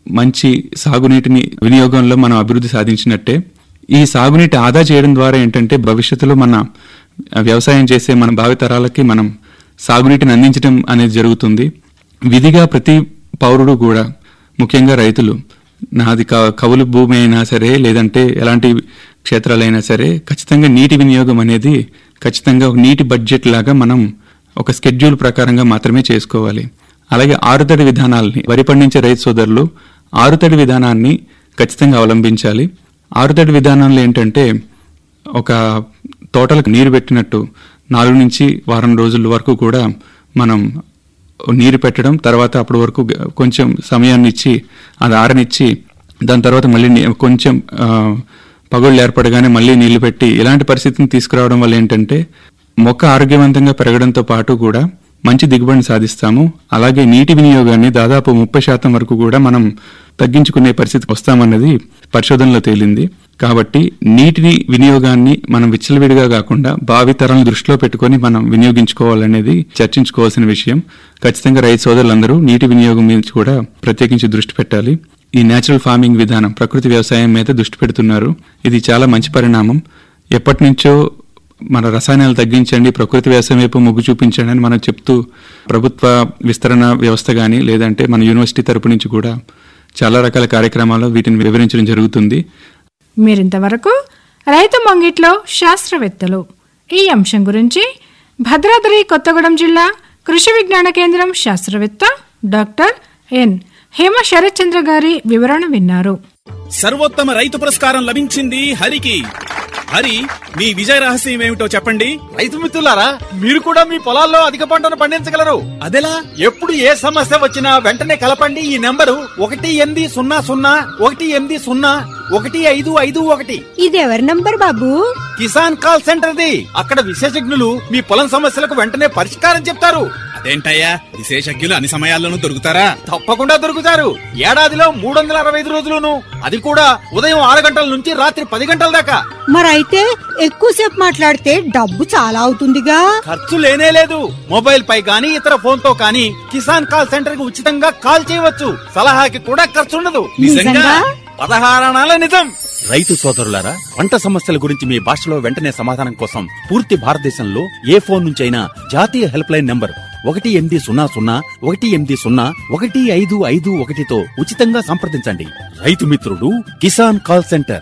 మంచి సాగునీటిని వినియోగంలో మనం అభివృద్ధి సాధించినట్టే ఈ సాగునీటి ఆదా చేయడం ద్వారా ఏంటంటే భవిష్యత్తులో మన వ్యవసాయం చేసే మన భావితరాలకి మనం సాగునీటిని అందించడం అనేది జరుగుతుంది విధిగా ప్రతి పౌరుడు కూడా ముఖ్యంగా రైతులు నాది క- కవులు భూమి అయినా సరే లేదంటే ఎలాంటి క్షేత్రాలైనా సరే ఖచ్చితంగా నీటి వినియోగం అనేది ఖచ్చితంగా ఒక నీటి బడ్జెట్ లాగా మనం ఒక స్కెడ్యూల్ ప్రకారంగా మాత్రమే చేసుకోవాలి అలాగే ఆరుతడి విధానాల్ని వరి పండించే రైతు సోదరులు ఆరుతడి విధానాన్ని ఖచ్చితంగా అవలంబించాలి ఆరుతడి విధానంలో ఏంటంటే ఒక తోటలకు నీరు పెట్టినట్టు నాలుగు నుంచి వారం రోజుల వరకు కూడా మనం నీరు పెట్టడం తర్వాత అప్పటి వరకు గ- కొంచెం సమయాన్ని ఇచ్చి అది ఆరనిచ్చి దాని తర్వాత మళ్ళీ నీ- కొంచెం ఆ, పగుళ్ళు ఏర్పడగానే మళ్ళీ నీళ్లు పెట్టి ఇలాంటి పరిస్థితిని తీసుకురావడం వల్ల ఏంటంటే మొక్క ఆరోగ్యవంతంగా పెరగడంతో పాటు కూడా మంచి దిగుబడిని సాధిస్తాము అలాగే నీటి వినియోగాన్ని దాదాపు ముప్పై శాతం వరకు కూడా మనం తగ్గించుకునే పరిస్థితి వస్తామన్నది పరిశోధనలో తేలింది కాబట్టి నీటిని వినియోగాన్ని మనం విచ్చలవిడిగా కాకుండా భావితరాలను దృష్టిలో పెట్టుకొని మనం వినియోగించుకోవాలనేది చర్చించుకోవాల్సిన విషయం ఖచ్చితంగా రైతు సోదరులందరూ నీటి వినియోగం మీద కూడా ప్రత్యేకించి దృష్టి పెట్టాలి ఈ నేచురల్ ఫార్మింగ్ విధానం ప్రకృతి వ్యవసాయం మీద దృష్టి పెడుతున్నారు ఇది చాలా మంచి పరిణామం ఎప్పటి నుంచో మన రసాయనాలు తగ్గించండి ప్రకృతి వ్యవసాయం వైపు మొగ్గు చూపించండి అని మనం చెప్తూ ప్రభుత్వ విస్తరణ వ్యవస్థ గాని లేదంటే మన యూనివర్సిటీ తరపు నుంచి కూడా చాలా రకాల కార్యక్రమాల్లో వీటిని వివరించడం జరుగుతుంది మీరింతవరకు రైతు మంగిట్లో శాస్త్రవేత్తలు ఈ అంశం గురించి భద్రాద్రి కొత్తగూడెం జిల్లా కృషి విజ్ఞాన కేంద్రం శాస్త్రవేత్త డాక్టర్ ఎన్ హేమ శరత్చంద్ర గారి వివరణ విన్నారు సర్వోత్తమ రైతు పురస్కారం లభించింది హరికి హరి మీ విజయ రహస్యం ఏమిటో చెప్పండి రైతు మిత్రులారా మీరు కూడా మీ పొలాల్లో అధిక పంటను పండించగలరు అదెలా ఎప్పుడు ఏ సమస్య వచ్చినా వెంటనే కలపండి ఈ నెంబరు ఒకటి ఎనిమిది సున్నా సున్నా ఒకటి ఎనిమిది సున్నా ఒకటి ఐదు ఐదు ఒకటి ఇదెవరి నంబర్ బాబు కిసాన్ కాల్ సెంటర్ ది అక్కడ విశేషజ్ఞులు మీ పొలం సమస్యలకు వెంటనే పరిష్కారం చెప్తారు అదేంటయ్యా విశేషజ్ఞులు అన్ని సమయాల్లోనూ దొరుకుతారా తప్పకుండా దొరుకుతారు ఏడాదిలో మూడు వందల అరవై ఐదు రోజులును అది కూడా ఉదయం ఆరు గంటల నుంచి రాత్రి పది గంటల దాకా మరైతే ఎక్కువసేపు మాట్లాడితే డబ్బు చాలా అవుతుందిగా ఖర్చు లేనే లేదు మొబైల్ పై గానీ ఇతర ఫోన్ తో కానీ కిసాన్ కాల్ సెంటర్ కి ఉచితంగా కాల్ చేయవచ్చు సలహాకి కూడా ఖర్చు ఉండదు నిజంగా? పదహారణాల నిజం రైతు సోదరులారా పంట సమస్యల గురించి మీ భాషలో వెంటనే సమాధానం కోసం పూర్తి భారతదేశంలో ఏ ఫోన్ నుంచైనా జాతీయ హెల్ప్ లైన్ నంబర్ ఒకటి ఎనిమిది సున్నా సున్నా ఒకటి ఎనిమిది సున్నా ఒకటి ఐదు ఐదు ఒకటితో ఉచితంగా సంప్రదించండి రైతు మిత్రుడు కిసాన్ కాల్ సెంటర్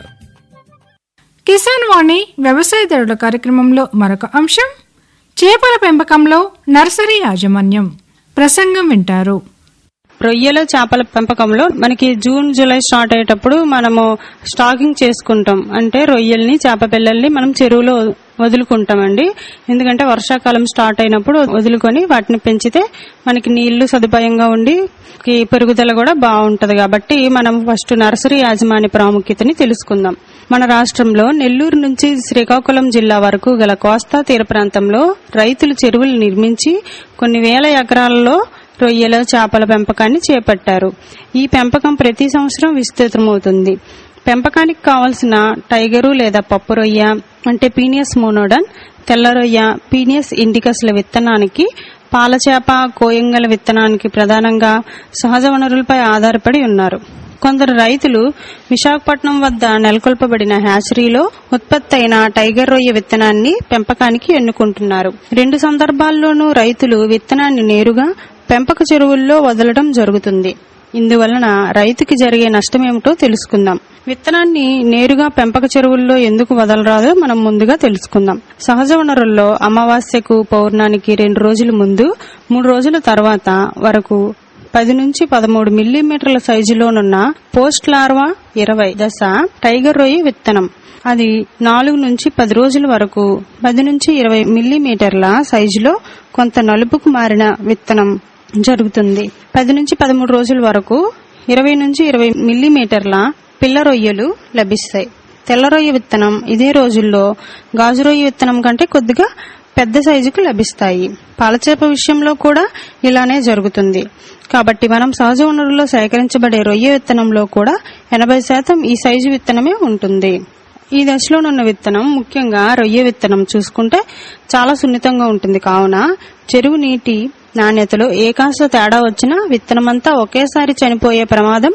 కిసాన్ వాణి వ్యవసాయదారుల కార్యక్రమంలో మరొక అంశం చేపల పెంపకంలో నర్సరీ యాజమాన్యం ప్రసంగం వింటారు రొయ్యల చేపల పెంపకంలో మనకి జూన్ జూలై స్టార్ట్ అయ్యేటప్పుడు మనము స్టాకింగ్ చేసుకుంటాం అంటే రొయ్యల్ని చేప పిల్లల్ని మనం చెరువులో వదులుకుంటామండి ఎందుకంటే వర్షాకాలం స్టార్ట్ అయినప్పుడు వదులుకొని వాటిని పెంచితే మనకి నీళ్లు సదుపాయంగా ఉండి ఈ పెరుగుదల కూడా బాగుంటది కాబట్టి మనం ఫస్ట్ నర్సరీ యాజమాన్య ప్రాముఖ్యతని తెలుసుకుందాం మన రాష్ట్రంలో నెల్లూరు నుంచి శ్రీకాకుళం జిల్లా వరకు గల కోస్తా తీర ప్రాంతంలో రైతులు చెరువులు నిర్మించి కొన్ని వేల ఎకరాలలో రొయ్యల చేపల పెంపకాన్ని చేపట్టారు ఈ పెంపకం ప్రతి సంవత్సరం విస్తృతమవుతుంది పెంపకానికి కావలసిన టైగరు లేదా పప్పు రొయ్య అంటే పీనియస్ మోనోడన్ తెల్ల రొయ్య పీనియస్ ఇండికస్ల విత్తనానికి పాలచేప కోయంగల విత్తనానికి ప్రధానంగా సహజ వనరులపై ఆధారపడి ఉన్నారు కొందరు రైతులు విశాఖపట్నం వద్ద నెలకొల్పబడిన హ్యాచరీలో ఉత్పత్తి అయిన టైగర్ రొయ్య విత్తనాన్ని పెంపకానికి ఎన్నుకుంటున్నారు రెండు సందర్భాల్లోనూ రైతులు విత్తనాన్ని నేరుగా పెంపక చెరువుల్లో వదలడం జరుగుతుంది ఇందువలన రైతుకి జరిగే నష్టమేమిటో తెలుసుకుందాం విత్తనాన్ని నేరుగా పెంపక చెరువుల్లో ఎందుకు వదలరాదో మనం ముందుగా తెలుసుకుందాం సహజ వనరుల్లో అమావాస్యకు పౌర్ణానికి రెండు రోజుల ముందు మూడు రోజుల తర్వాత వరకు పది నుంచి పదమూడు మిల్లీమీటర్ల సైజులోనున్న పోస్ట్ లార్వా ఇరవై దశ టైగర్ రొయ్య విత్తనం అది నాలుగు నుంచి పది రోజుల వరకు పది నుంచి ఇరవై మిల్లీమీటర్ల సైజులో కొంత నలుపుకు మారిన విత్తనం జరుగుతుంది పది నుంచి పదమూడు రోజుల వరకు ఇరవై నుంచి ఇరవై మిల్లీమీటర్ల పిల్ల రొయ్యలు లభిస్తాయి తెల్ల రొయ్య విత్తనం ఇదే రోజుల్లో గాజు రొయ్య విత్తనం కంటే కొద్దిగా పెద్ద సైజుకు లభిస్తాయి పాలచేప విషయంలో కూడా ఇలానే జరుగుతుంది కాబట్టి మనం సహజ వనరుల్లో సేకరించబడే రొయ్య విత్తనంలో కూడా ఎనభై శాతం ఈ సైజు విత్తనమే ఉంటుంది ఈ దశలోనున్న విత్తనం ముఖ్యంగా రొయ్య విత్తనం చూసుకుంటే చాలా సున్నితంగా ఉంటుంది కావున చెరువు నీటి నాణ్యతలో ఏ కాస్త తేడా వచ్చినా విత్తనమంతా ఒకేసారి చనిపోయే ప్రమాదం